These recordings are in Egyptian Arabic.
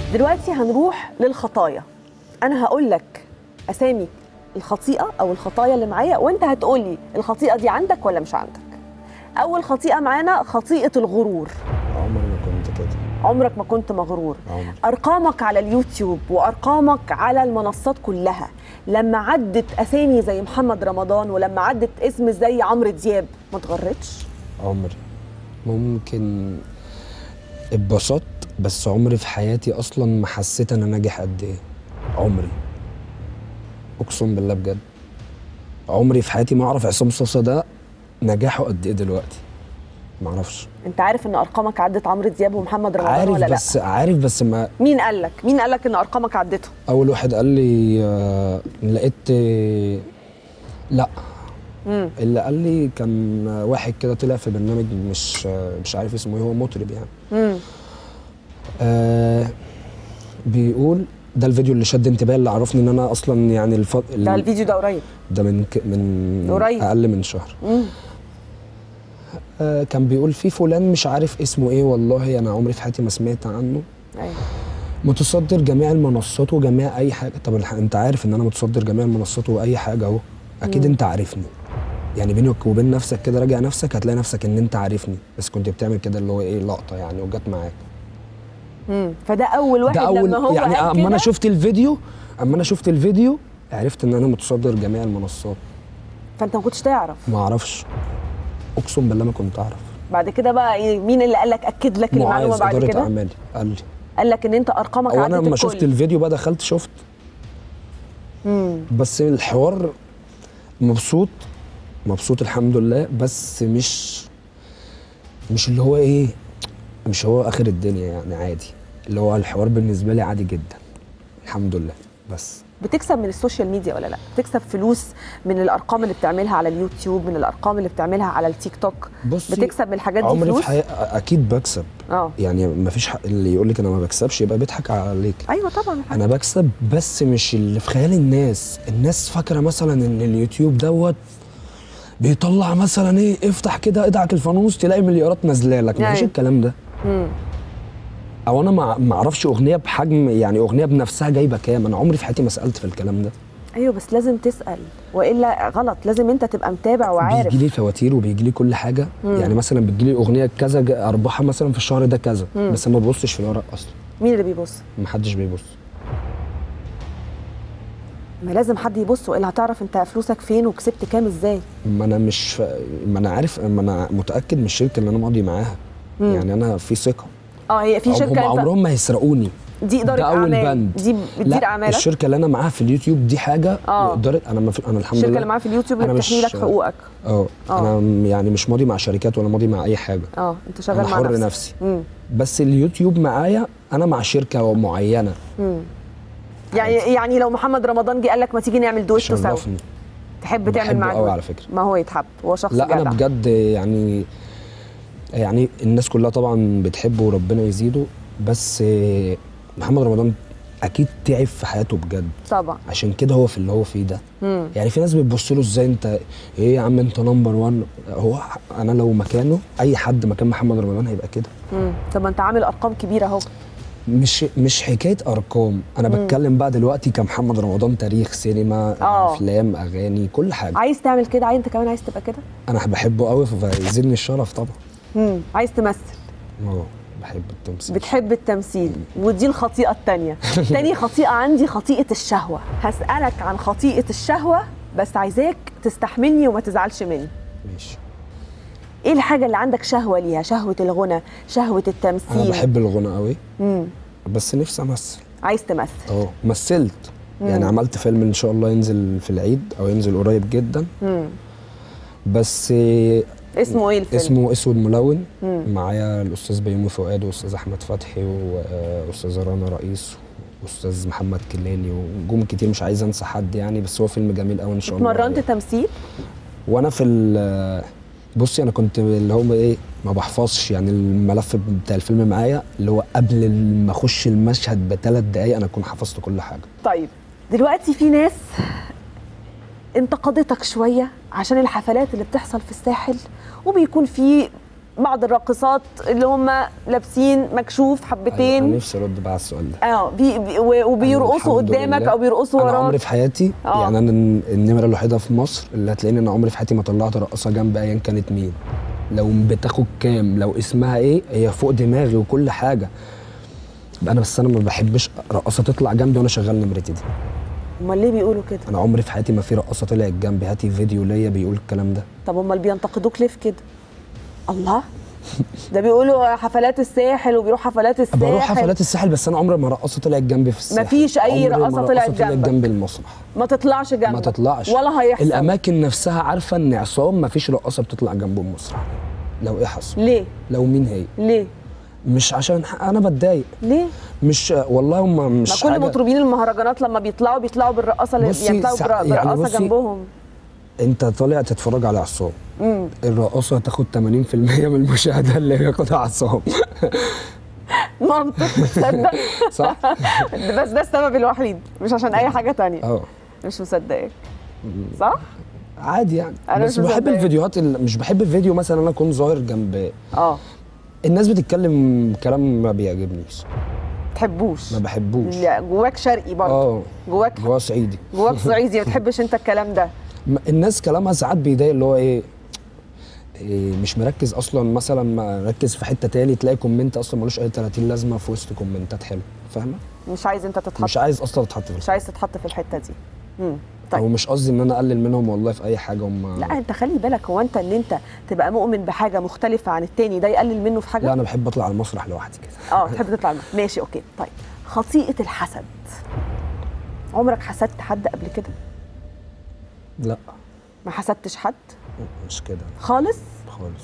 دلوقتي هنروح للخطايا انا هقول لك اسامي الخطيئه او الخطايا اللي معايا وانت هتقول لي الخطيئه دي عندك ولا مش عندك اول خطيئه معانا خطيئه الغرور عمري ما كنت كده عمرك ما كنت مغرور عمري ارقامك على اليوتيوب وارقامك على المنصات كلها لما عدت اسامي زي محمد رمضان ولما عدت اسم زي عمرو دياب ما تغرتش عمري ممكن اتبسطت بس عمري في حياتي اصلا ما حسيت انا ناجح قد ايه عمري اقسم بالله بجد عمري في حياتي ما اعرف عصام صاصا ده نجاحه قد ايه دلوقتي ما اعرفش انت عارف ان ارقامك عدت عمرو دياب ومحمد رمضان عارف ولا بس عارف بس ما لا مين قال لك مين قال لك ان ارقامك عدته اول واحد قال لي آه، لقيت آه، لا امم اللي قال لي كان واحد كده طلع في برنامج مش آه، مش عارف اسمه ايه هو مطرب يعني امم آه بيقول ده الفيديو اللي شد انتباهي اللي عرفني ان انا اصلا يعني الف... ده الفيديو ده قريب ده من ك... من قريب. اقل من شهر امم آه كان بيقول في فلان مش عارف اسمه ايه والله انا عمري في حياتي ما سمعت عنه ايوه متصدر جميع المنصات وجميع اي حاجه طب الح- انت عارف ان انا متصدر جميع المنصات واي حاجه اهو اكيد مم. انت عارفني يعني بينك وبين نفسك كده راجع نفسك هتلاقي نفسك ان انت عارفني بس كنت بتعمل كده اللي هو ايه لقطه يعني وجت معاك امم فده اول واحد ده اول لما هو يعني قال اما انا كده، شفت الفيديو اما انا شفت الفيديو عرفت ان انا متصدر جميع المنصات فانت ما كنتش تعرف ما اعرفش اقسم بالله ما كنت اعرف بعد كده بقى إيه، مين اللي قال لك اكد لك المعلومه معاذ بعد اداره كده اعمالي قال لي قال لك ان انت ارقامك او عدت انا لما الكل. شفت الفيديو بقى دخلت شفت امم بس الحوار مبسوط مبسوط الحمد لله بس مش مش اللي هو ايه مش هو اخر الدنيا يعني عادي اللي هو الحوار بالنسبه لي عادي جدا الحمد لله بس بتكسب من السوشيال ميديا ولا لا بتكسب فلوس من الارقام اللي بتعملها على اليوتيوب من الارقام اللي بتعملها على التيك توك بصي بتكسب من الحاجات دي عمري فلوس في حياتي اكيد بكسب اه يعني ما فيش حق اللي يقول لك انا ما بكسبش يبقى بيضحك عليك ايوه طبعا انا بكسب بس مش اللي في خيال الناس الناس فاكره مثلا ان اليوتيوب دوت بيطلع مثلا ايه افتح كده ادعك الفانوس تلاقي مليارات نازله لك مفيش أيوة. الكلام ده امم او انا ما ما اعرفش اغنيه بحجم يعني اغنيه بنفسها جايبه كام انا عمري في حياتي ما سالت في الكلام ده ايوه بس لازم تسال والا غلط لازم انت تبقى متابع وعارف بيجي لي فواتير وبيجي لي كل حاجه مم. يعني مثلا بتجي لي اغنيه كذا جا- ارباحها مثلا في الشهر ده كذا مم. بس ما ببصش في الورق اصلا مين اللي بيبص ما حدش بيبص ما لازم حد يبص والا هتعرف انت فلوسك فين وكسبت كام ازاي ما انا مش ف... ما انا عارف ما انا متاكد من الشركه اللي انا ماضي معاها مم. يعني انا في ثقه اه هي في هم شركه انت عمرهم ما هيسرقوني دي اداره ده اول اعمال بند دي بتدير لا اعمالك الشركه اللي انا معاها في اليوتيوب دي حاجه آه. إدارة انا ما في انا الحمد الشركه لله اللي معاها في اليوتيوب اللي أنا بتحمي مش- لك حقوقك اه آه. انا م- يعني مش ماضي مع شركات ولا ماضي مع اي حاجه اه انت شغال انا مع حر نفسك نفسي مم. بس اليوتيوب معايا انا مع شركه معينه مم. يعني يعني لو محمد رمضان جه قال لك ما تيجي نعمل دويتو سوا شرفني تحب تعمل بحبه معاه قوي دويتو؟ على فكره ما هو يتحب هو شخص لا جدع انا بجد يعني يعني الناس كلها طبعا بتحبه وربنا يزيده بس محمد رمضان اكيد تعب في حياته بجد طبعا عشان كده هو في اللي هو فيه ده مم. يعني في ناس بتبص له ازاي انت ايه يا عم انت نمبر 1 هو انا لو مكانه اي حد مكان محمد رمضان هيبقى كده مم. طب ما انت عامل ارقام كبيره اهو مش مش حكايه ارقام انا بتكلم بقى دلوقتي كمحمد رمضان تاريخ سينما آه. افلام اغاني كل حاجه عايز تعمل كده عايز انت كمان عايز تبقى كده انا بحبه قوي فيزيدني الشرف طبعا مم. عايز تمثل اه بحب التمثيل بتحب التمثيل ودي الخطيئه الثانيه تاني خطيئه عندي خطيئه الشهوه هسالك عن خطيئه الشهوه بس عايزاك تستحملني وما تزعلش مني ماشي ايه الحاجه اللي عندك شهوه ليها شهوه الغنى شهوه التمثيل انا بحب الغنى قوي مم. بس نفسي امثل عايز تمثل اه مثلت يعني عملت فيلم ان شاء الله ينزل في العيد او ينزل قريب جدا مم. بس آه، اسمه ايه الفيلم اسمه اسود ملون مم. معايا الاستاذ بيومي فؤاد واستاذ احمد فتحي واستاذه رنا رئيس واستاذ محمد كلالي ونجوم كتير مش عايز انسى حد يعني بس هو فيلم جميل قوي ان شاء الله اتمرنت تمثيل وانا في ال- بصي انا كنت اللي هو ايه ما بحفظش يعني الملف بتاع الفيلم معايا اللي هو قبل ما اخش المشهد بثلاث دقايق انا اكون حفظت كل حاجه طيب دلوقتي في ناس انتقدتك شويه عشان الحفلات اللي بتحصل في الساحل وبيكون في بعض الراقصات اللي هم لابسين مكشوف أيوة، حبتين انا نفسي ارد بقى على السؤال ده اه بي بي و- أنا وبيرقصوا الحمد قدامك لله او بيرقصوا انا عمري وراك في حياتي آه. يعني انا النمره الوحيده في مصر اللي هتلاقيني انا عمري في حياتي ما طلعت رقاصه جنب ايا كانت مين لو بتاخد كام لو اسمها ايه هي فوق دماغي وكل حاجه انا بس انا ما بحبش رقاصه تطلع جنبي وانا شغال نمرتي دي امال ليه بيقولوا كده انا عمري في حياتي ما في رقاصه طلعت جنبي هاتي فيديو ليا بيقول الكلام ده طب امال بينتقدوك ليه في كده الله ده بيقولوا حفلات الساحل وبيروح حفلات الساحل بروح حفلات الساحل بس انا عمري ما رقاصه طلعت جنبي في الساحل مفيش أي عمري ما رقاصة طلعت رقاصة طلعت جنبك. جنبي المسرح ما تطلعش جنبك ما تطلعش ولا هيحصل الاماكن نفسها عارفه ان عصام ما فيش رقاصه بتطلع جنبه المسرح لو ايه حصل ليه لو مين هي ليه مش عشان ح- انا بتضايق ليه مش والله هم ما مش كل حاجة مطربين المهرجانات لما بيطلعوا بيطلعوا بالرقاصه اللي بصي، بيطلعوا سا- برا- يعني برقاصه بصي، جنبهم انت طالع تتفرج على عصام امم الرقاصه هتاخد 80% من المشاهده اللي بياخدها عصام منطق تصدق صح؟ بس ده السبب الوحيد مش عشان اي حاجه تانية اه مش مصدقاك صح عادي يعني أنا بس مش بحب مصدقك. الفيديوهات اللي مش بحب الفيديو مثلا انا اكون ظاهر جنب اه الناس بتتكلم كلام ما بيعجبنيش تحبوش ما بحبوش لا، جواك شرقي برضه اه جواك جوا صعيدي جواك صعيدي ما بتحبش انت الكلام ده م- الناس كلامها ساعات بيضايق اللي هو ايه إيه مش مركز اصلا مثلا ما ركز في حته تاني تلاقي كومنت اصلا ملوش اي 30 لازمه في وسط كومنتات حلوه فاهمه مش عايز انت تتحط مش عايز اصلا اتحط في مش الحته عايز تتحط في الحته دي امم طيب. طيب ومش قصدي ان انا اقلل منهم والله في اي حاجه هم لا انت خلي بالك هو انت ان انت تبقى مؤمن بحاجه مختلفه عن التاني ده يقلل منه في حاجه لا انا بحب اطلع على المسرح لوحدي كده اه تحب تطلع معاه. ماشي اوكي طيب خطيئه الحسد عمرك حسدت حد قبل كده لا ما حسدتش حد مش كده خالص خالص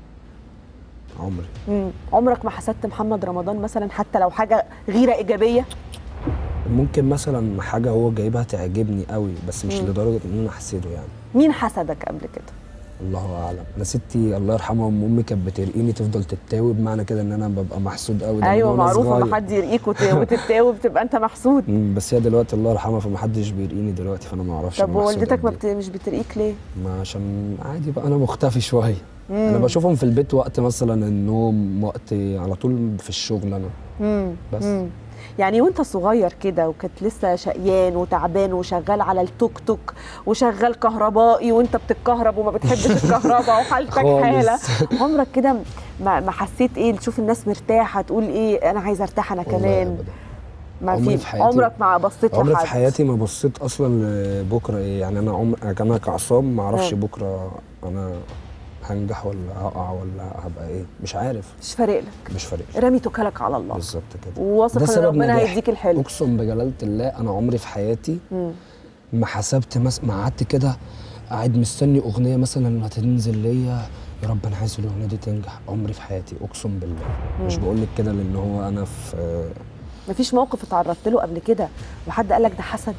عمري مم. عمرك ما حسدت محمد رمضان مثلا حتى لو حاجه غيره ايجابيه ممكن مثلا حاجه هو جايبها تعجبني قوي بس مش مم. لدرجه ان انا احسده يعني مين حسدك قبل كده الله اعلم انا ستي الله يرحمها ام امي كانت بترقيني تفضل تتاوب بمعنى كده ان انا ببقى محسود قوي ده من ايوه وأنا معروف صغير. لما حد يرقيك وت- وتتاوب تبقى انت محسود مم، بس هي دلوقتي الله يرحمها فمحدش بيرقيني دلوقتي فانا ما اعرفش طب أنا محسود ووالدتك ما قد بت... مش بترقيك ليه إيه. ما عشان عادي بقى انا مختفي شويه انا مم. بشوفهم في البيت وقت مثلا النوم وقت على طول في الشغل انا مم. بس. مم. يعني وانت صغير كده وكنت لسه شقيان وتعبان وشغال على التوك توك وشغال كهربائي وانت بتتكهرب وما بتحبش الكهرباء وحالتك خالص. حاله عمرك كده ما, ما حسيت ايه تشوف الناس مرتاحه تقول ايه انا عايزه ارتاح انا والله كمان أبداً. ما عمري في في حياتي- عمرك ما بصيت عمري لحد في حياتي ما بصيت اصلا لبكره ايه يعني انا عمر انا كعصام ما اعرفش مم. بكره انا هنجح ولا هقع ولا هبقى ايه مش عارف مش فارق لك مش فارق لي. رمي توكلك على الله بالظبط كده وواثق ده ان سبب ربنا نجاحي. هيديك الحلو اقسم بجلاله الله انا عمري في حياتي مم. ما حسبت مس... ما قعدت كده قاعد مستني اغنيه مثلا هتنزل ليا يا رب انا عايز الاغنيه دي تنجح عمري في حياتي اقسم بالله مش مم. بقول لك كده لان هو انا في مفيش موقف اتعرضت له قبل كده وحد قال لك ده حسد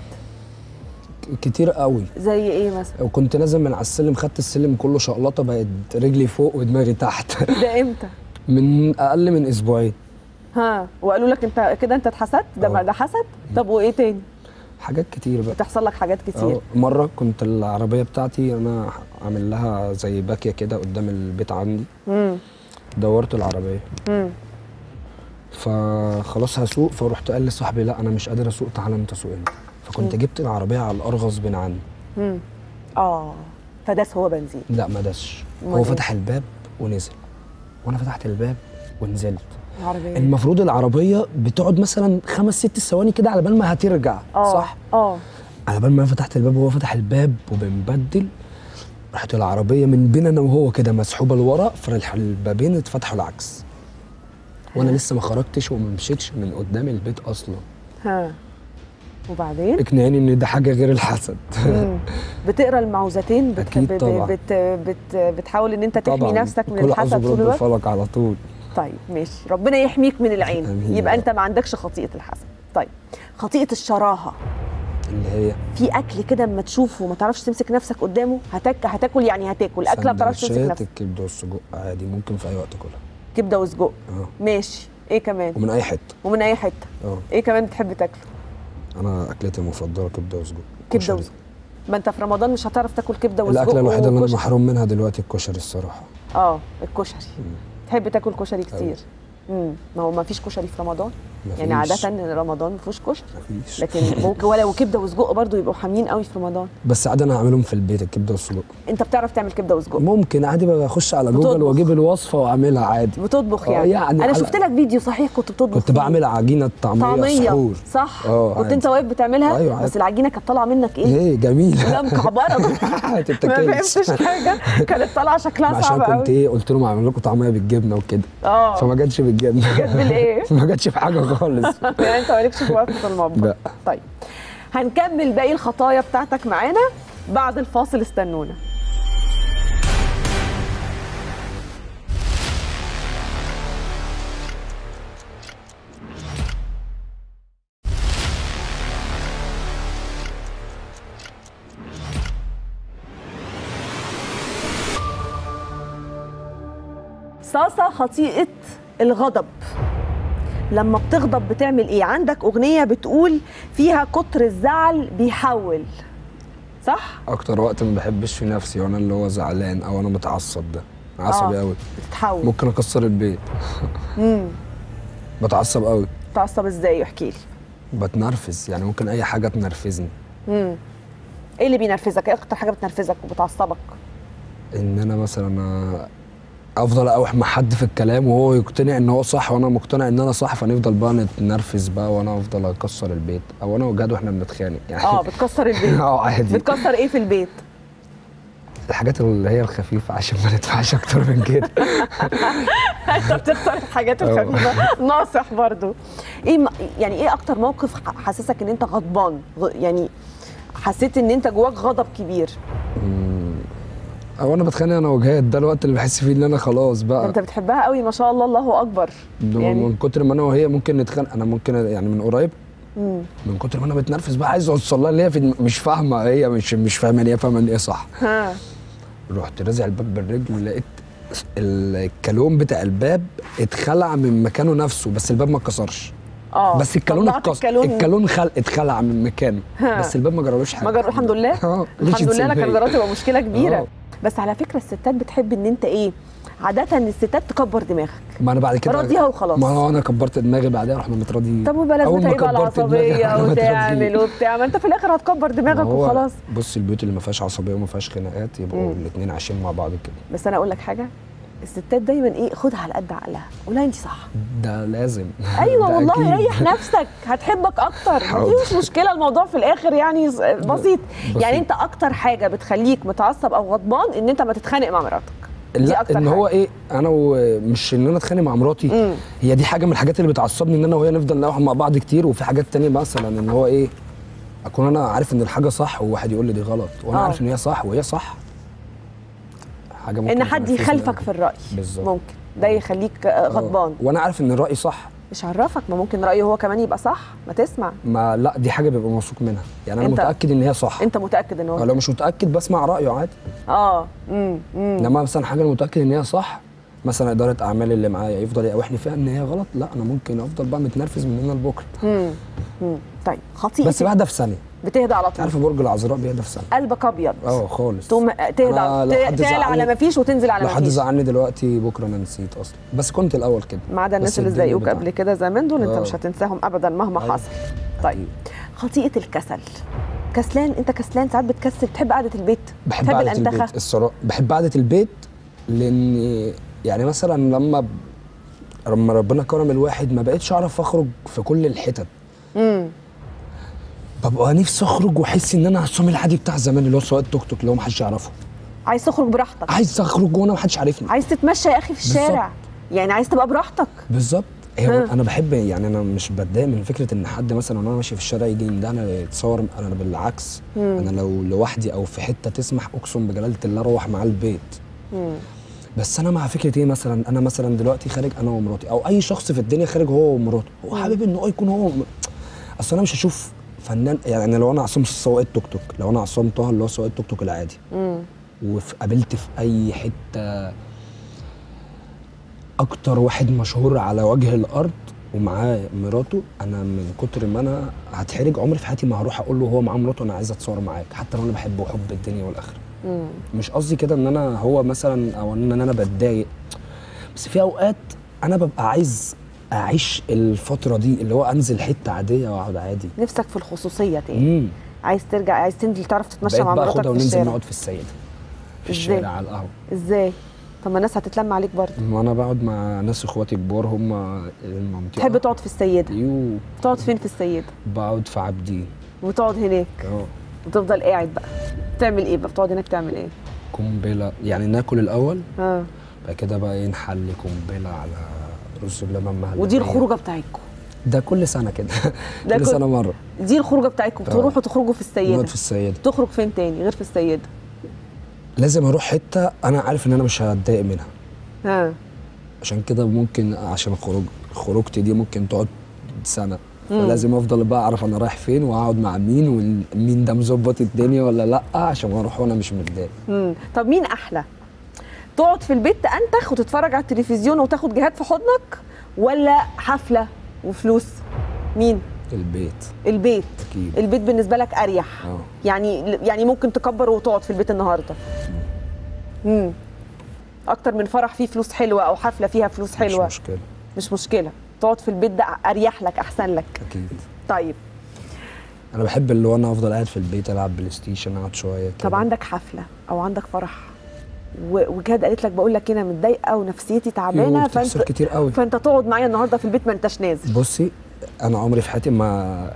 كتير قوي زي ايه مثلا وكنت نازل من على السلم خدت السلم كله شقلطه بقت رجلي فوق ودماغي تحت ده امتى من اقل من اسبوعين ها وقالوا لك انت كده انت اتحسدت ده اه. ما ده حسد طب وايه تاني حاجات كتير بقى بتحصل لك حاجات كتير اه مره كنت العربيه بتاعتي انا عامل لها زي باكيه كده قدام البيت عندي امم دورت العربيه امم فخلاص هسوق فرحت قال لصاحبي لا انا مش قادر اسوق تعالى انت سوق انت فكنت مم. جبت العربيه على الارغ غصب عني امم اه فداس هو بنزين لا ما داسش أمال هو ايه؟ فتح الباب ونزل وانا فتحت الباب ونزلت العربيه المفروض العربيه بتقعد مثلا خمس ست ثواني كده على بال ما هترجع اه صح اه على بال ما انا فتحت الباب وهو فتح الباب وبنبدل راحت العربيه من بين انا وهو كده مسحوبه لورا فالبابين اتفتحوا العكس وانا لسه ما خرجتش وما مشيتش من قدام البيت اصلا ها وبعدين اقنعيني ان ده حاجه غير الحسد مم. بتقرا المعوذتين بت... أكيد بت... طبعا. بت... بت... بتحاول ان انت تحمي طبعا نفسك من كل الحسد أعوذ طول برب الوقت الفلق على طول طيب ماشي ربنا يحميك من العين آمين يا يبقى رب. انت ما عندكش خطيئه الحسد طيب خطيئه الشراهه اللي هي في اكل كده اما تشوفه ما تعرفش تمسك نفسك قدامه هتاك هتاكل يعني هتاكل اكله ما تعرفش تمسك سندوتشات نفسك الكبده والسجق عادي ممكن في اي وقت كلها كبده وسجق اه ماشي ايه كمان ومن اي حته ومن اي حته اه ايه كمان بتحب تاكله انا اكلتي المفضله كبده وسجق كبده كشري. وسجق ما انت في رمضان مش هتعرف تاكل كبده وسجق الاكله الوحيده اللي انا وكشري. محروم منها دلوقتي الكشري الصراحه اه الكشري تحب تاكل كشري كتير امم ما هو ما فيش كشري في رمضان يعني مفيش. عاده رمضان ما فيهوش كشري مفيش لكن ممكن ولا وكبده وسجق برضو يبقوا حاميين قوي في رمضان بس عادي انا هعملهم في البيت الكبده والسجق انت بتعرف تعمل كبده وسجق ممكن عادي بقى اخش على جوجل بتطبخ. واجيب الوصفه واعملها عادي بتطبخ آه، يعني, يعني انا على- شفت لك فيديو صحيح كنت بتطبخ كنت فيه. بعمل عجينه طعميه, طعميه سحور صح اه كنت عادي. انت واقف بتعملها أيوة، بس عادي. العجينه كانت طالعه منك ايه ايه جميل لا مكعبره ما ما تتاكلش فهمتش حاجه كانت طالعه شكلها عشان صعب كنت قوي ايه قلت لهم اعمل لكم طعميه بالجبنه وكده اه فما جاتش بالجبنه جت بالايه ما جاتش في حاجه خالص يعني انت مالكش في وقفه المطبخ لا. طيب هنكمل باقي الخطايا بتاعتك معانا بعد الفاصل استنونا صاصة خطيئة الغضب لما بتغضب بتعمل ايه عندك اغنية بتقول فيها كتر الزعل بيحول صح اكتر وقت ما بحبش في نفسي وانا اللي هو زعلان او انا متعصب ده عصبي آه. قوي بتتحول ممكن اكسر البيت امم بتعصب قوي تعصب ازاي احكي لي بتنرفز يعني ممكن اي حاجه تنرفزني امم ايه اللي بينرفزك ايه اكتر حاجه بتنرفزك وبتعصبك ان انا مثلا افضل اوح مع حد في الكلام وهو يقتنع ان هو صح وانا مقتنع ان انا صح فنفضل بقى نتنرفز بقى وانا افضل اكسر البيت او انا وجاد واحنا بنتخانق يعني اه بتكسر البيت اه عادي بتكسر ايه في البيت الحاجات اللي هي الخفيفه عشان ما ندفعش اكتر من كده انت بتختار الحاجات اه. الخفيفه ناصح برضو ايه م- يعني ايه اكتر موقف ح- حسسك ان انت غضبان غ- يعني حسيت ان انت جواك غضب كبير او انا بتخانق انا وجهاد ده الوقت اللي بحس فيه ان انا خلاص ده بقى انت بتحبها قوي ما شاء الله الله اكبر ده يعني- من كتر ما انا وهي ممكن نتخانق انا ممكن يعني من قريب مم. من كتر ما انا بتنرفز بقى عايز اوصل لها اللي هي في دم- مش فاهمه هي مش مش فاهمه ان هي فاهمه ان ايه صح ها رحت رازع الباب بالرجل لقيت الكالون بتاع الباب اتخلع من مكانه نفسه بس الباب ما اتكسرش اه بس الكالون طلعت اتكسر الكالون الكالون خل... اتخلع من مكانه ها. بس الباب ما جرالوش حاجه ما جر... الحمد لله اه الحمد لله لكن كان جرات تبقى مشكله كبيره اه. بس على فكره الستات بتحب ان انت ايه عاده الستات تكبر دماغك ما انا بعد كده راضيها وخلاص ما هو انا كبرت دماغي بعدها رحنا متراضي طب وبلاش أول ما بتبقى كبرت دماغي العصبيه رحنا وتعمل متراضيين. وبتاع ما انت في الاخر هتكبر ما دماغك هو وخلاص بص البيوت اللي ما فيهاش عصبيه وما فيهاش خناقات يبقوا مم. الاثنين عايشين مع بعض كده بس انا اقول لك حاجه الستات دايما ايه خدها على قد عقلها قولها انت صح ده لازم ايوه ده والله أكيد. ريح نفسك هتحبك اكتر حاضر. مفيش مشكله الموضوع في الاخر يعني ز- بسيط بسيط. يعني انت اكتر حاجه بتخليك متعصب او غضبان ان انت ما تتخانق مع مراتك دي لا أكتر ان هو حاجة. ايه انا ومش ان انا اتخانق مع مراتي مم. هي دي حاجه من الحاجات اللي بتعصبني ان انا وهي نفضل نروح مع بعض كتير وفي حاجات تانية مثلا ان هو ايه اكون انا عارف ان الحاجه صح وواحد يقول لي دي غلط وانا آه. عارف ان هي صح وهي صح حاجه ممكن ان حد تنرفزني يخالفك أوي. في الراي بالظبط. ممكن ده يخليك آه، غضبان آه. وانا عارف ان الراي صح مش عرفك ما ممكن رايه هو كمان يبقى صح ما تسمع ما لا دي حاجه بيبقى موثوق منها يعني انا أنت- متاكد ان هي صح انت متاكد ان آه، هو لو مش متاكد بسمع رايه عادي اه امم امم انما مثلا حاجه انا متاكد ان هي صح مثلا اداره اعمال اللي معايا يفضل يقاوحني فيها ان هي غلط لا انا ممكن افضل بقى متنرفز من هنا لبكره امم امم طيب خطيئتي بس بهدى في ثانيه بتهدى على طول عارف برج العذراء بيهدى في ثانيه قلبك ابيض اه خالص تقوم تهدى أنا لو ت- حد تعلى على زعلني- ما فيش وتنزل على لو ما حد فيش زعلني دلوقتي بكره انا نسيت اصلا بس كنت الاول كده ما عدا الناس بس اللي الدنيا زيك بتاع- قبل كده زمان دول انت آه. مش هتنساهم ابدا مهما أيوة. حصل طيب خطيئه الكسل كسلان انت كسلان ساعات بتكسل بتحب قعده البيت بحب بتحب قعده الانتخه البيت الصراحه بحب قعده البيت لان يعني مثلا لما ب... لما ربنا كرم الواحد ما بقتش اعرف اخرج في كل الحتت امم ببقى نفسي اخرج واحس ان انا عصام العادي بتاع زمان اللي هو سواق التوك توك اللي هو محدش يعرفه عايز تخرج براحتك عايز اخرج وانا محدش عارفني عايز تتمشى يا اخي في الشارع بالظبط. يعني عايز تبقى براحتك بالظبط هي ها. انا بحب يعني انا مش بتضايق من فكره ان حد مثلا وانا ماشي في الشارع يجي يندهني يتصور انا بالعكس مم. انا لو لوحدي او في حته تسمح اقسم بجلاله الله اروح معاه البيت مم. بس انا مع فكره ايه مثلا انا مثلا دلوقتي خارج انا ومراتي او اي شخص في الدنيا خارج هو ومراته هو حابب ان هو يكون هو وم- اصل انا مش هشوف فنان يعني لو انا عصام سواق التوك توك لو انا عصام طه اللي هو سواق التوك توك العادي مم. وقابلت في اي حته اكتر واحد مشهور على وجه الارض ومعاه مراته انا من كتر ما انا هتحرج عمري في حياتي ما هروح اقول له هو معاه مراته انا عايز اتصور معاك حتى لو انا بحبه وحب الدنيا والاخره مم. مش قصدي كده ان انا هو مثلا او ان انا بتضايق بس في اوقات انا ببقى عايز اعيش الفتره دي اللي هو انزل حته عاديه واقعد عادي نفسك في الخصوصيه تاني امم عايز ترجع عايز تنزل تعرف تتمشى بقيت مع بقى مراتك اخدها في وننزل الشارع نقعد في السيده في إزاي؟ الشارع على القهوه ازاي طب ما الناس هتتلم عليك برضه ما انا بقعد مع ناس اخواتي كبار هم المنطقه تحب تقعد في السيده يو تقعد فين في السيده بقعد في عابدين وتقعد هناك اه وتفضل قاعد بقى تعمل ايه بقى بتقعد هناك تعمل ايه قنبله يعني ناكل الاول اه بعد كده بقى ايه نحل قنبله على رز بلبن مهلبية ودي الخروجه بتاعتكم ده كل سنه كده ده كل كل- سنه مره دي الخروجه بتاعتكم آه. بتروحوا تخرجوا في السيده نقعد في السيده تخرج فين تاني غير في السيده لازم اروح حته انا عارف ان انا مش هتضايق منها ها عشان كده ممكن عشان خروج خروجتي دي ممكن تقعد سنه مم. فلازم افضل بقى اعرف انا رايح فين واقعد مع مين ومين ده مظبط الدنيا ولا لا عشان اروح وانا مش متضايق مم. طب مين احلى تقعد في البيت تنتخ وتتفرج على التلفزيون وتاخد جهاد في حضنك ولا حفله وفلوس مين البيت البيت اكيد البيت بالنسبه لك اريح اه يعني يعني ممكن تكبر وتقعد في البيت النهارده امم اكتر من فرح فيه فلوس حلوه او حفله فيها فلوس حلوه مش مشكله مش مشكله تقعد في البيت ده اريح لك احسن لك اكيد طيب انا بحب اللي هو انا افضل قاعد في البيت العب بلاي ستيشن اقعد شويه كده طب عندك حفله او عندك فرح و- وجهاد قالت لك بقول لك انا متضايقه ونفسيتي تعبانه بتحصل فانت كتير قوي فانت تقعد معايا النهارده في البيت ما انتش نازل بصي انا عمري في حياتي ما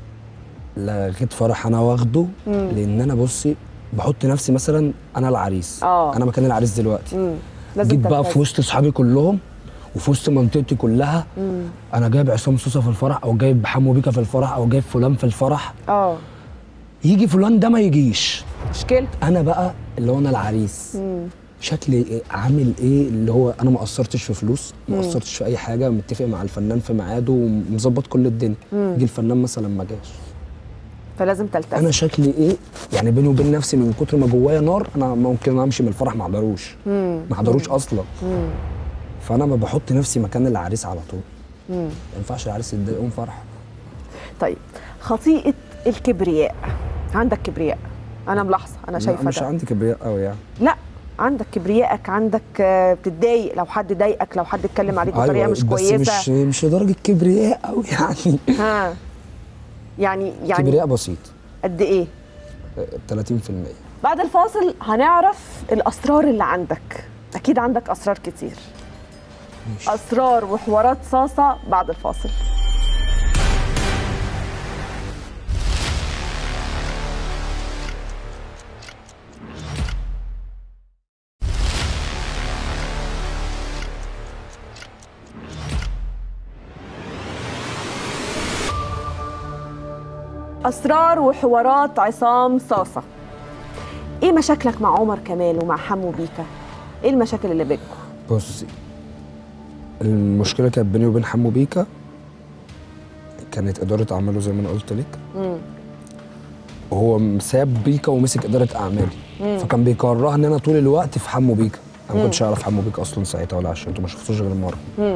لغيت فرح انا واخده مم. لان انا بصي بحط نفسي مثلا انا العريس آه. انا مكان العريس دلوقتي امم لازم جيت بقى تلتزم. في وسط اصحابي كلهم وفي وسط منطقتي كلها مم. انا جايب عصام صوصه في الفرح او جايب حمو بيكا في الفرح او جايب فلان في الفرح اه يجي فلان ده ما يجيش مشكله انا بقى اللي هو انا العريس مم. شكلي إيه عامل ايه اللي هو انا ما قصرتش في فلوس ما مم. قصرتش في اي حاجه متفق مع الفنان في ميعاده ومظبط كل الدنيا مم. يجي الفنان مثلا ما جاش فلازم تلتزم انا شكلي ايه يعني بيني وبين نفسي من كتر ما جوايا نار انا ممكن امشي من الفرح ما احضروش مم. ما احضروش اصلا مم. فانا ما بحط نفسي مكان العريس على طول مم. ما ينفعش العريس يتضايق يقوم فرح طيب خطيئه الكبرياء عندك كبرياء انا ملاحظه انا لا، شايفه مش ده عندي كبرياء قوي يعني لا عندك كبريائك عندك آه، بتتضايق لو حد ضايقك لو حد اتكلم عليك بطريقه مش بس كويسه مش مش لدرجه كبرياء قوي يعني ها يعني يعني كبرياء بسيط قد ايه آه، 30% بعد الفاصل هنعرف الاسرار اللي عندك اكيد عندك اسرار كتير ماشي. اسرار وحوارات صاصه بعد الفاصل اسرار وحوارات عصام صاصه ايه مشاكلك مع عمر كمال ومع حمو بيكا ايه المشاكل اللي بينكم بصي المشكله كانت بيني وبين حمو بيكا كانت اداره اعماله زي ما انا قلت لك مم. وهو ساب بيكا ومسك اداره اعمالي مم. فكان بيكرهني انا طول الوقت في حمو بيكا انا ما مم. كنتش اعرف حمو بيكا اصلا ساعتها ولا عشان ما شفتوش غير مره مم.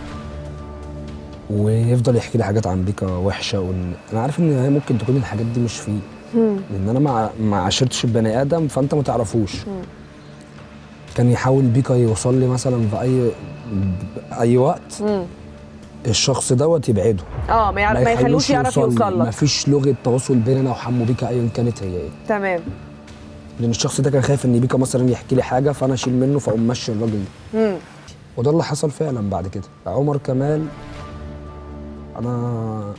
ويفضل يحكي لي حاجات عن بيكا وحشه وان انا عارف ان هي ممكن تكون الحاجات دي مش فيه مم. لان انا ما ما عاشرتش البني ادم فانت ما تعرفوش مم. كان يحاول بيكا يوصل لي مثلا في اي اي وقت مم. الشخص دوت يبعده اه ما, يعرف ما يخلوش يعرف يوصل ما لك فيش لغه تواصل بيننا وحمو بيكا ايا كانت هي ايه تمام لان الشخص ده كان خايف ان بيكا مثلا يحكي لي حاجه فانا اشيل منه فاقوم ماشي الراجل ده مم. وده اللي حصل فعلا بعد كده عمر كمال انا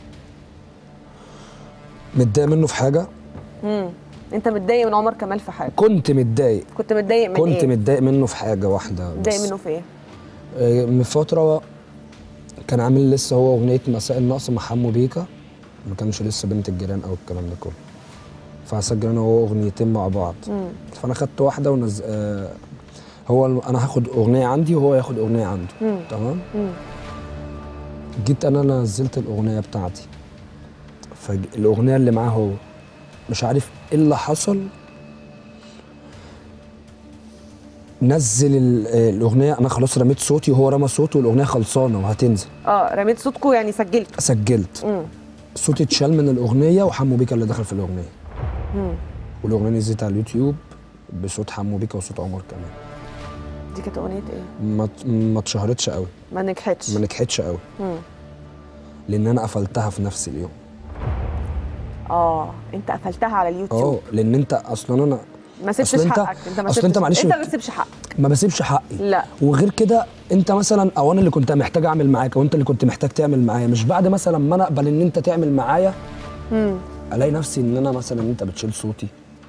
متضايق منه في حاجه مم. انت متضايق من عمر كمال في حاجه كنت متضايق كنت متضايق من كنت ايه متضايق منه في حاجه واحده بس. متضايق منه في ايه آه، من فتره كان عامل لسه هو اغنيه مساء النقص مع حمو بيكا ما كانش لسه بنت الجيران او الكلام ده كله فسجل انا وهو اغنيتين مع بعض مم. فانا خدت واحده ونز... آه هو ال- انا هاخد اغنيه عندي وهو ياخد اغنيه عنده مم. تمام مم. جيت انا نزلت الاغنيه بتاعتي فالاغنيه اللي معاه هو مش عارف ايه اللي حصل نزل ال- آه، الاغنيه انا خلاص رميت صوتي وهو رمى صوته والاغنيه خلصانه وهتنزل اه رميت صوتكم يعني سجلت سجلت مم. صوتي اتشال من الاغنيه وحمو بيكا اللي دخل في الاغنيه مم. والاغنيه نزلت على اليوتيوب بصوت حمو بيكا وصوت عمر كمان دي كانت اغنيه ايه ما ما اتشهرتش قوي ما نجحتش ما نجحتش قوي مم. لان انا قفلتها في نفس اليوم اه انت قفلتها على اليوتيوب اه لان انت اصلا انا ما سبتش أصل أنت- حقك انت ما أصل سبتش أنت معلش انت مت- ما بتسيبش حقك ما بسيبش حقي لا وغير كده انت مثلا او انا اللي كنت محتاج اعمل معاك او انت اللي كنت محتاج تعمل معايا مش بعد مثلا ما انا اقبل ان انت تعمل معايا امم الاقي نفسي ان انا مثلا انت بتشيل صوتي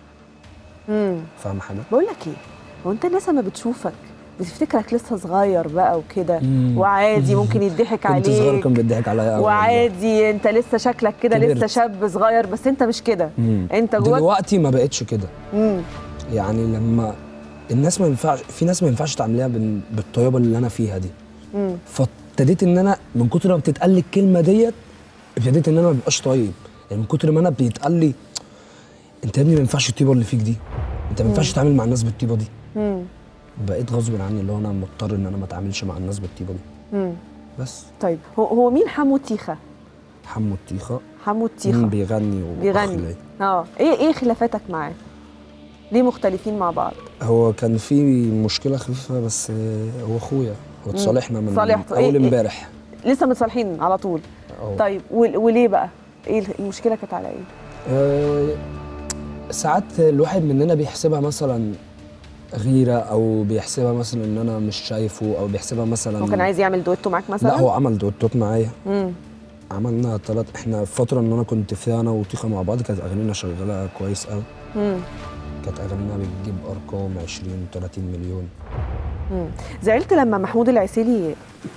امم فاهم حاجه بقول لك ايه هو انت الناس لما بتشوفك بتفتكرك لسه صغير بقى وكده مم. وعادي ممكن يضحك كنت صغير عليك كان بيضحك عليا قوي وعادي انت لسه شكلك كده كبرت. لسه شاب صغير بس انت مش كده مم. انت جواك دلوقتي ما بقتش كده امم يعني لما الناس ما ينفعش في ناس ما ينفعش تعامليها بال- بالطيبه اللي انا فيها دي امم فابتديت ان انا من كتر ما بتتقال لي الكلمه ديت ابتديت ان انا ما ببقاش طيب يعني من كتر ما انا بيتقال لي انت يا ابني ما ينفعش الطيبه اللي فيك دي انت ما ينفعش تتعامل مع الناس بالطيبه دي امم بقيت غصب عني اللي هو انا مضطر ان انا ما اتعاملش مع الناس بالطيبه دي امم بس طيب هو هو مين حمو تيخه حمو الطيخه حمو مم، التيخه بيغني وأخ بيغني ليا. اه ايه ايه خلافاتك معاه ليه مختلفين مع بعض هو كان في مشكله خفيفه بس آه، هو اخويا واتصالحنا من صالحته. إيه- اول إيه؟ امبارح لسه متصالحين على طول أهو. طيب ول- وليه بقى ايه المشكله كانت على ايه آه، ساعات الواحد مننا بيحسبها مثلا غيرة أو بيحسبها مثلا إن أنا مش شايفه أو بيحسبها مثلا هو كان عايز يعمل دويتو معاك مثلا لا هو عمل دوتات معايا امم عملنا ثلاث احنا الفترة إن أنا كنت فيها أنا وطيخة مع بعض كانت أغانينا شغالة كويس أوي امم كانت أغانينا بتجيب أرقام 20 30 مليون مم. زعلت لما محمود العسيلي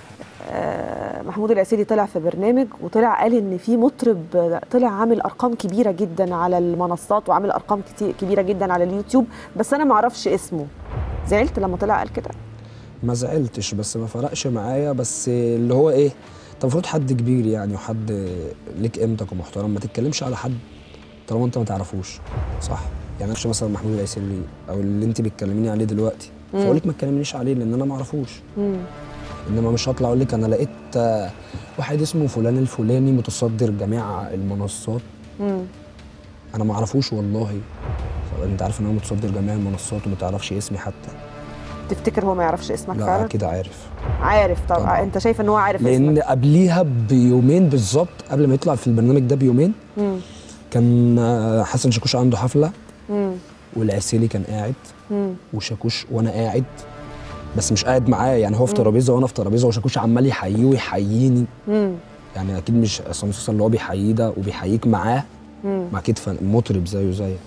آه، محمود العسيلي طلع في برنامج وطلع قال ان في مطرب طلع عامل ارقام كبيره جدا على المنصات وعامل ارقام كتير كبيره جدا على اليوتيوب بس انا ما اعرفش اسمه زعلت لما طلع قال كده ما زعلتش بس ما فرقش معايا بس اللي هو إيه أنت المفروض حد كبير يعني وحد ليك قيمتك ومحترم ما تتكلمش على حد طالما أنت ما تعرفوش صح يعني أنا مثلا محمود العسيلي أو اللي أنت بتكلميني عليه دلوقتي مم. فأقول لك ما تكلمنيش عليه لأن أنا ما أعرفوش مم. انما مش هطلع اقول لك انا لقيت آه، واحد اسمه فلان الفلاني متصدر جميع المنصات مم. انا ما اعرفوش والله انت عارف ان انا متصدر جميع المنصات وما تعرفش اسمي حتى تفتكر هو ما يعرفش اسمك لا فعلا كده عارف عارف طبعا طبعاً. انت شايف ان هو عارف لان اسمك قبليها بيومين بالظبط قبل ما يطلع في البرنامج ده بيومين مم. كان آه، حسن شاكوش عنده حفله مم. والعسيلي كان قاعد مم. وشاكوش وانا قاعد بس مش قاعد معاه يعني هو في ترابيزه وانا في ترابيزه وشاكوش عمال يحييه ويحييني مم. يعني اكيد مش عصام صاصا اللي هو بيحييه ده وبيحييك معاه مم. ما اكيد فن- مطرب زيه زيك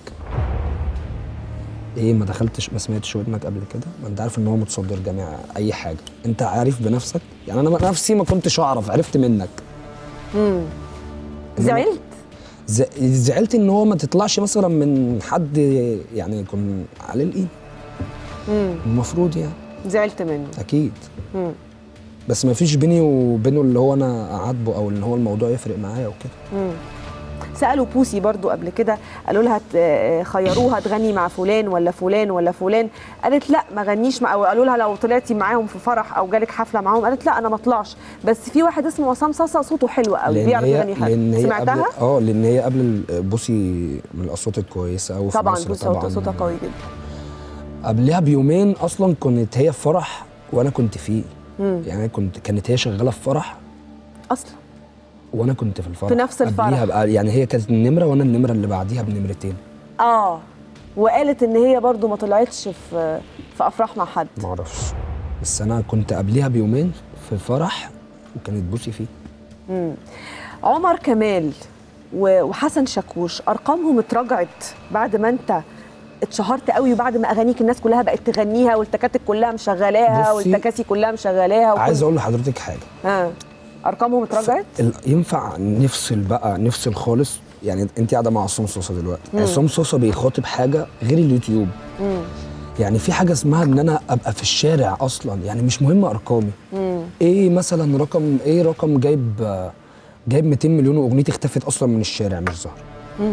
ايه ما دخلتش ما سمعتش ودنك قبل كده ما انت عارف ان هو متصدر جميع اي حاجه انت عارف بنفسك يعني انا نفسي ما كنتش اعرف عرفت منك مم. إنما- زعلت ز- زعلت ان هو ما تطلعش مثلا من حد يعني يكون عليه القيمه مم. المفروض يعني زعلت منه اكيد مم. بس ما فيش بيني وبينه اللي هو انا اعاتبه او ان هو الموضوع يفرق معايا وكده مم. سالوا بوسي برضو قبل كده قالوا لها ت- خيروها تغني مع فلان ولا فلان ولا فلان قالت لا ما غنيش مع او قالوا لها لو طلعتي معاهم في فرح او جالك حفله معاهم قالت لا انا ما اطلعش بس في واحد اسمه عصام صاصا صوته حلو قوي لان بيعرف هي يغني لان حلو هي سمعتها قبل اه لان هي قبل ال- بوسي من الاصوات الكويسه قوي في طبعا مصر بوسي طبعا صوتها قوي جدا قبلها بيومين اصلا كانت هي في فرح وانا كنت فيه مم. يعني أنا كنت كانت هي شغاله في فرح اصلا وانا كنت في الفرح في نفس الفرح. قبليها بقى يعني هي كانت النمره وانا النمره اللي بعديها بنمرتين اه وقالت ان هي برضو ما طلعتش في في افراح مع حد ما اعرفش بس انا كنت قبليها بيومين في فرح وكانت بوسي فيه مم. عمر كمال و- وحسن شاكوش ارقامهم اتراجعت بعد ما انت اتشهرت قوي وبعد ما اغانيك الناس كلها بقت تغنيها والتكاتك كلها مشغلاها بصي، والتكاسي كلها مشغلاها وكل- عايز اقول لحضرتك حاجه ها ارقامهم اتراجعت ال- ينفع نفصل بقى نفصل خالص يعني انت قاعده مع عصام صوصه دلوقتي عصام صوصه بيخاطب حاجه غير اليوتيوب مم. يعني في حاجه اسمها ان انا ابقى في الشارع اصلا يعني مش مهم ارقامي مم. ايه مثلا رقم ايه رقم جايب جايب 200 مليون واغنيتي اختفت اصلا من الشارع مش ظاهره مم.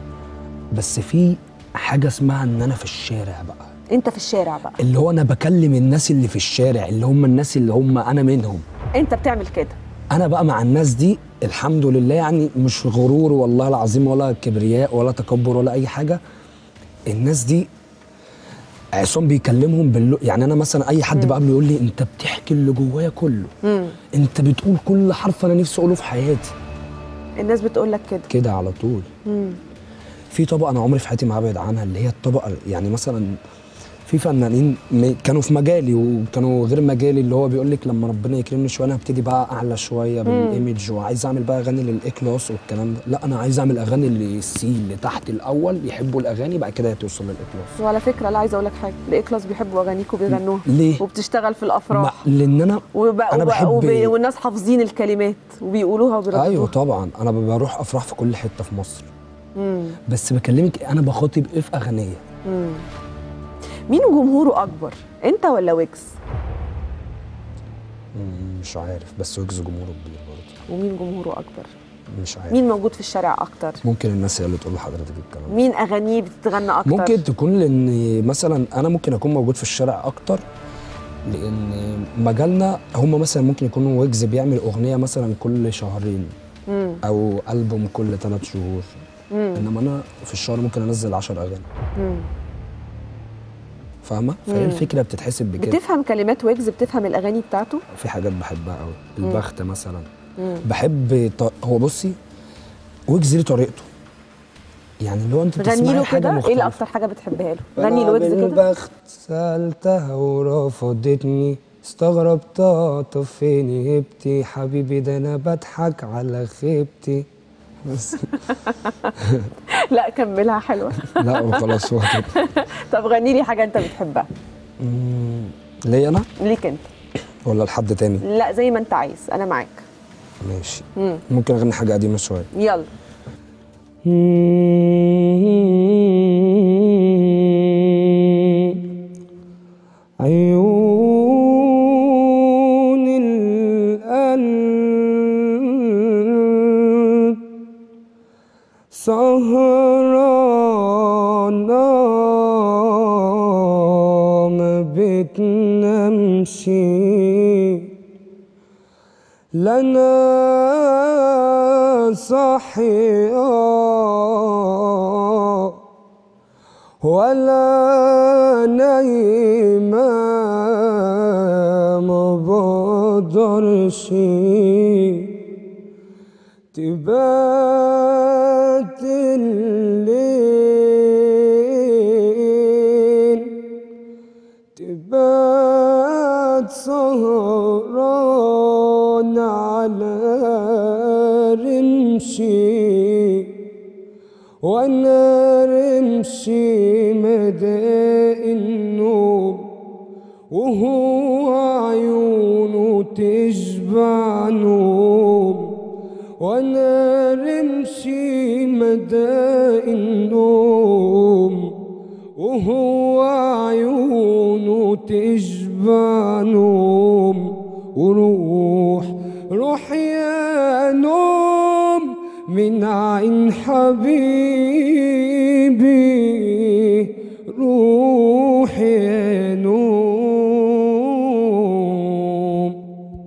بس في حاجه اسمها ان انا في الشارع بقى انت في الشارع بقى اللي هو انا بكلم الناس اللي في الشارع اللي هم الناس اللي هم انا منهم انت بتعمل كده انا بقى مع الناس دي الحمد لله يعني مش غرور والله العظيم ولا كبرياء ولا تكبر ولا اي حاجه الناس دي عصام بيكلمهم باللو يعني انا مثلا اي حد بقابله يقول لي انت بتحكي اللي جوايا كله مم. انت بتقول كل حرف انا نفسي اقوله في حياتي الناس بتقول لك كده كده على طول مم. في طبقه انا عمري في حياتي ما ابعد عنها اللي هي الطبقه يعني مثلا في فنانين م- كانوا في مجالي وكانوا غير مجالي اللي هو بيقول لك لما ربنا يكرمني شويه انا هبتدي بقى اعلى شويه بالايمج وعايز اعمل بقى اغاني للاي كلاس والكلام ده لا انا عايز اعمل اغاني للسي اللي تحت الاول يحبوا الاغاني بعد كده توصل للاي كلاس وعلى فكره لا عايزه اقول لك حاجه الاكلاس بيحبوا اغانيك وبيغنوها ليه؟ وبتشتغل في ما- الافراح لان انا وبقى أنا وبقى بحب- وبي والناس حافظين الكلمات وبيقولوها وبيرددوها ايوه طبعا انا بروح افراح في كل حته في مصر مم. بس بكلمك انا بخاطب ايه في اغنيه مم. مين جمهوره اكبر انت ولا ويكس مم، مش عارف بس ويجز جمهوره كبير برضه ومين جمهوره اكبر مش عارف مين موجود في الشارع اكتر ممكن الناس هي اللي تقول لحضرتك الكلام ده. مين اغانيه بتتغنى اكتر ممكن تكون لان مثلا انا ممكن اكون موجود في الشارع اكتر لان مجالنا هم مثلا ممكن يكونوا ويجز بيعمل اغنيه مثلا كل شهرين مم. او البوم كل ثلاث شهور مم. انما انا في الشهر ممكن انزل 10 اغاني مم. فاهمه فهي الفكره بتتحسب بكده بتفهم كلمات ويجز بتفهم الاغاني بتاعته في حاجات بحبها قوي البخت مثلا مم. بحب ط... هو بصي ويجز ليه طريقته يعني اللي هو انت غني بتسمعي له حاجه كده ايه مختلفه اللي اكتر حاجه بتحبها له غني لويجز كده البخت سألتها ورفضتني استغربتها طب فين هبتي حبيبي ده انا بضحك على خيبتي بس لا كملها حلوه لا وخلاص هو كده طب غني لي حاجه انت بتحبها مم، ليا انا ليك انت ولا لحد تاني لا زي ما انت عايز انا معاك ماشي مم. ممكن اغني حاجه قديمه شويه يلا عيون القلب سهرانة ما بتنامش لنا صحيا ولا نايمة ما بقدرش تبات الليل تبات سهران على رمشي وانا رمشي مدى النوم وهو عيونه تشبع نوم وانا رمشي مدى النوم وهو عيونه تشبع نوم وروح روح يا نوم من عين حبيبي روح يا نوم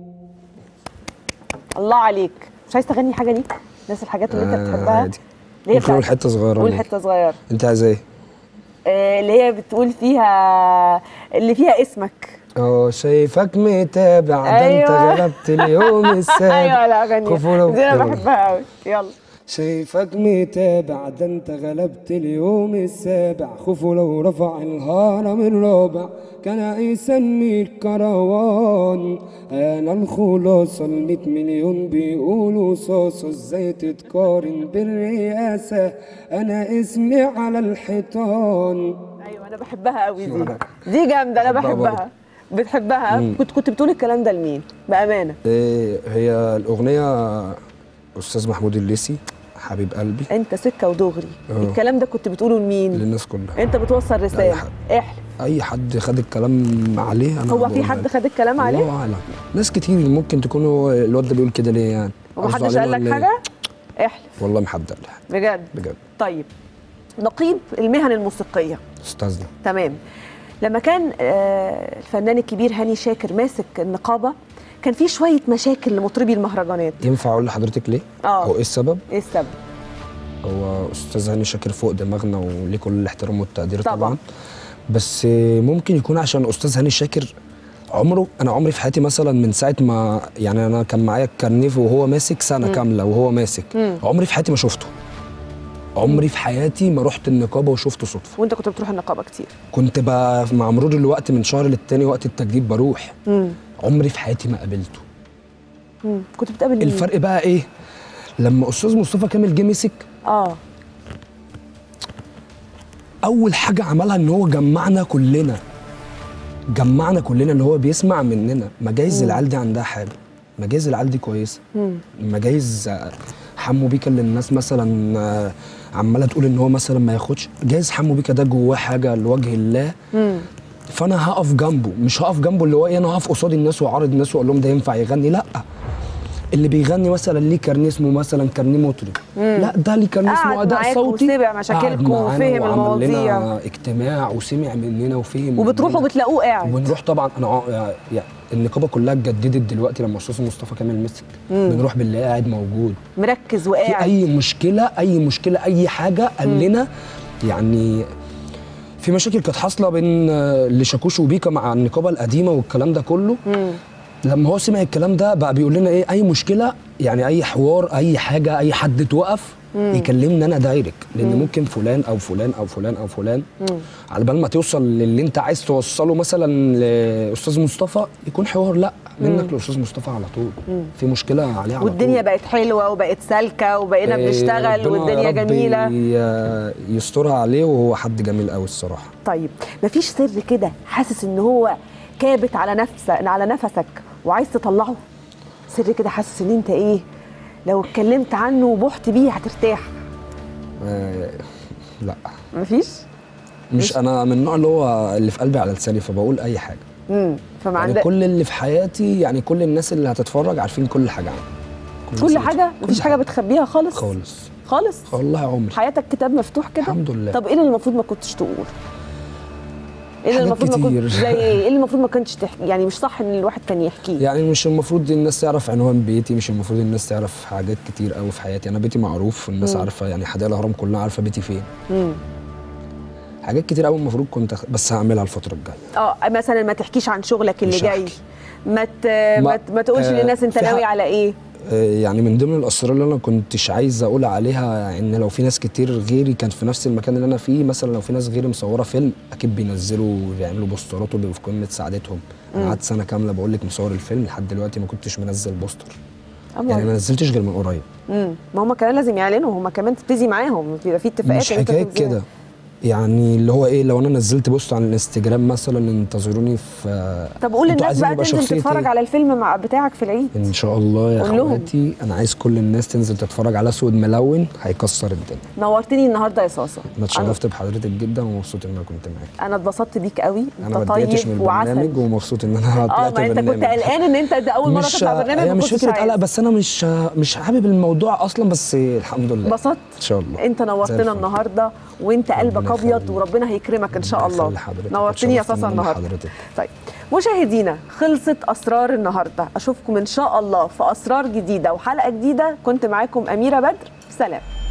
الله عليك مش عايز تغني حاجه ليك ناس الحاجات اللي انت آه، بتحبها عادي. اللي هي ممكن اقول بتاعت- حته صغيره قول ليك. حته صغيره انت عايز ايه؟ آه، اللي هي بتقول فيها اللي فيها اسمك اه شايفك متابع ده انت أيوة. غلبت اليوم السابع ايوه لا اغني كفولة دي انا وكفولة. بحبها قوي يلا شايفك متابع ده انت غلبت اليوم السابع خوفه لو رفع الهرم الرابع كان هيسميك كروان انا الخلاصة المية مليون بيقولوا صاصة ازاي تتقارن بالرئاسة انا اسمي على الحيطان ايوه انا بحبها قوي دي دي جامده انا بحبها بحبها بتحبها كنت كنت بتقول الكلام ده لمين بامانه إيه هي الاغنية استاذ محمود الليسي حبيب قلبي انت سكه ودغري اه. الكلام ده كنت بتقوله لمين للناس كلها انت بتوصل رساله حد. احلف اي حد خد الكلام عليه انا هو في بقولها حد له. خد الكلام عليه الله اعلم ناس كتير ممكن تكون هو الواد ده بيقول كده ليه يعني قصده ومحدش علينا قال لك ولا إيه؟ حاجه احلف والله ما حد قال لي حاجه بجد بجد طيب نقيب المهن الموسيقيه استاذنا تمام لما كان آه، الفنان الكبير هاني شاكر ماسك النقابه كان في شويه مشاكل لمطربي المهرجانات ينفع اقول لحضرتك ليه؟ اه. او ايه السبب؟ ايه السبب هو استاذ هاني شاكر فوق دماغنا وليه كل الاحترام والتقدير طبعاً. طبعا, بس ممكن يكون عشان استاذ هاني شاكر عمره انا عمري في حياتي مثلا من ساعه ما يعني انا كان معايا الكارنيف وهو ماسك سنه كامله وهو ماسك مم. عمري في حياتي ما شفته عمري في حياتي ما رحت النقابه وشفته صدفه وانت كنت بتروح النقابه كتير كنت بقى مع مرور الوقت من شهر للتاني وقت التجديد بروح مم. عمري في حياتي ما قابلته مم. كنت بتقابل مين؟ الفرق بقى ايه لما استاذ مصطفى كامل جه مسك اه اول حاجه عملها ان هو جمعنا كلنا جمعنا كلنا اللي هو بيسمع مننا مجايز العيال دي عندها حاجه مجايز العيال دي كويسه مم. مجايز آه، حمو بيكا اللي الناس مثلا آه، عماله تقول ان هو مثلا ما ياخدش جايز حمو بيكا ده جواه حاجه لوجه الله مم. فانا هقف جنبه مش هقف جنبه اللي هو ايه انا هقف قصاد الناس واعرض الناس واقول لهم ده ينفع يغني لا اللي بيغني مثلا ليه كارنيه اسمه مثلا كارنيه مطرب لا ده ليه كارنيه اسمه قعد اداء معاكوا صوتي وسمع قعد مشاكلكم معانا وفهم وعمل المواضيع. لنا اجتماع وسمع مننا وفهم وبتروحوا مننا. بتلاقوه قاعد ونروح طبعا انا ع- يع- يع- النقابه كلها اتجددت دلوقتي لما استاذ مصطفى كامل مسك بنروح بالله قاعد موجود مركز في وقاعد اي مشكله اي مشكله اي حاجه قال لنا يعني في مشاكل كانت حاصله بين آه، لشاكوش وبيكا مع النقابه القديمه والكلام ده كله مم. لما هو سمع الكلام ده بقى بيقول لنا ايه اي مشكله يعني اي حوار اي حاجه اي حد اتوقف يكلمني انا دايركت لان ممكن فلان او فلان او فلان او فلان على بال ما توصل للي انت عايز توصله مثلا لاستاذ مصطفى يكون حوار لا منك لاستاذ مصطفى على طول في مشكله عليه على والدنيا طول. بقت حلوه وبقت سالكه وبقينا إيه، بنشتغل ربنا والدنيا يا رب جميله ي- يسترها عليه وهو حد جميل قوي الصراحه طيب مفيش سر كده حاسس ان هو كابت على نفسك على نفسك وعايز تطلعه سر كده حاسس ان انت ايه لو اتكلمت عنه وبحت بيه هترتاح آه لا مفيش مش انا من النوع اللي هو اللي في قلبي على لساني فبقول اي حاجه امم فما يعني عندك كل اللي في حياتي يعني كل الناس اللي هتتفرج عارفين كل حاجه عني كل الناس حاجه كل مفيش حاجه بتخبيها خالص خالص خالص والله عمري حياتك كتاب مفتوح كده الحمد لله. طب ايه اللي المفروض ما كنتش تقول ايه اللي حاجات المفروض ما كنت كتير. زي ايه ايه اللي المفروض ما كنتش تحكي يعني مش صح ان الواحد كان يحكيه يعني مش المفروض الناس تعرف عنوان بيتي مش المفروض الناس تعرف حاجات كتير قوي في حياتي انا بيتي معروف الناس عارفه يعني حدائق الاهرام كلها عارفه بيتي فين امم حاجات كتير قوي المفروض كنت أخ... بس هعملها الفتره الجايه اه مثلا ما تحكيش عن شغلك اللي مش جاي هحكي. ما ت... ما, ت... ما تقولش آه، للناس انت في ناوي حق- على ايه آه، يعني من ضمن الاسرار اللي انا كنتش عايز اقول عليها ان لو في ناس كتير غيري كان في نفس المكان اللي انا فيه مثلا لو في ناس غيري مصوره فيلم اكيد بينزلوا وبيعملوا بوسترات وبيبقوا في قمه سعادتهم انا قعدت سنه كامله بقول لك مصور الفيلم لحد دلوقتي ما كنتش منزل بوستر يعني ما نزلتش غير من قريب امم ما هم كمان لازم يعلنوا هم كمان تبتدي معاهم بيبقى في اتفاقات مش إن أنت حكايه تنزلها. كده يعني اللي هو ايه لو انا نزلت بوست على الانستجرام مثلا انتظروني في طب قول انتوا للناس عايزين بقى يبقى تنزل شخصيتي تتفرج إيه؟ على الفيلم مع بتاعك في العيد ان شاء الله يا قول لهم. اخواتي انا عايز كل الناس تنزل تتفرج على اسود ملون هيكسر الدنيا نورتني النهارده يا صاصه انا انا اتشرفت بحضرتك جدا ومبسوط ان انا كنت معاك انا اتبسطت بيك قوي انا انت ما اتضايقتش طيب من وعسل البرنامج ومبسوط ان انا اه طلعت ما انت كنت برنامج قلقان ان انت ده اول مره مش تطلع برنامج هي ما مش كنتش فكره عايز. قلق بس انا مش مش حابب الموضوع اصلا بس الحمد لله اتبسطت ان شاء الله انت زي نورتنا الفل. النهارده وانت قلبك ربنا ابيض يخليك. وربنا هيكرمك ان شاء ربنا الله يخلي حضرتك. نورتني يا اتشرفت صاصه إن أنا مع النهارده حضرتك. طيب مشاهدينا خلصت اسرار النهارده اشوفكم ان شاء الله في اسرار جديده وحلقه جديده كنت معاكم اميره بدر سلام